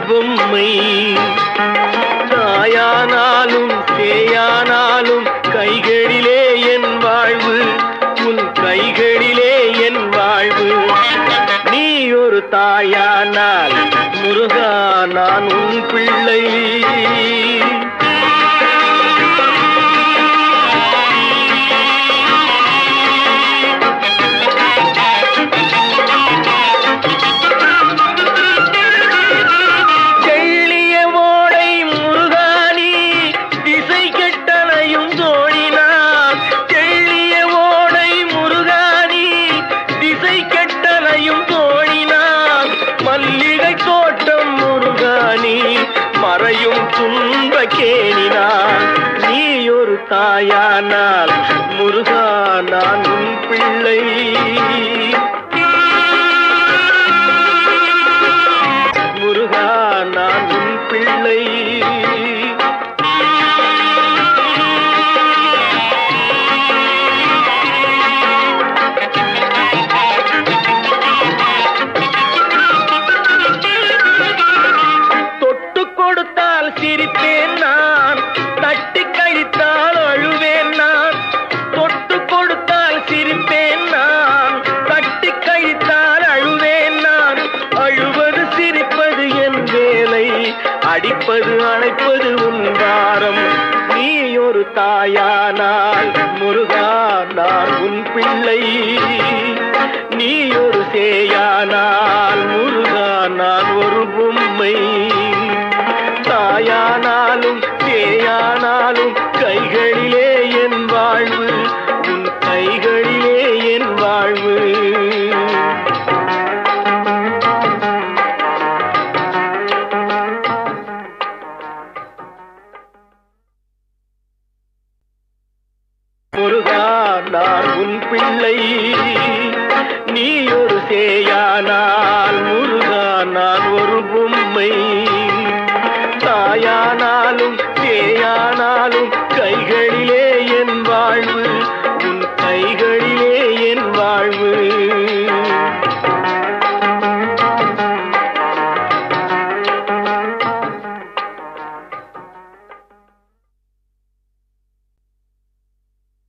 பொம்மை தாயானாலும் சேயானாலும் கைகளிலே என் வாழ்வு உன் கைகளிலே என் வாழ்வு நீ ஒரு தாயானால் முருகா நான் உன் பிள்ளை செள்ளிய ஓடை முருகானி திசை கெட்டனையும் தோழினான் செள்ளிய ஓடை முருகானி திசை கெட்டனையும் தோழினான் மல்லிகை தோட்டம் முருகானி மறையும் துன்ப கேணினான் நீ ஒரு தாயானால் முருகா நான் உன் பிள்ளை முருகா நான் உன் பிள்ளை தொட்டு கொடுத்தால் சிரிப்பேன் நான் தட்டி கழித்தால் அழுவேன் நான் தொட்டு கொடுத்தால் சிரிப்பேன் நான் தட்டி கழித்தால் அழுவேன் நான் அழுவது சிரிப்பது என் வேலை அடிப்பது அணைப்பது உன் வாரம் நீ ஒரு தாயானால் முருகா நான் உன் பிள்ளை நீ ஒரு சேயானால் முருகா நான் ஒரு பொம்மை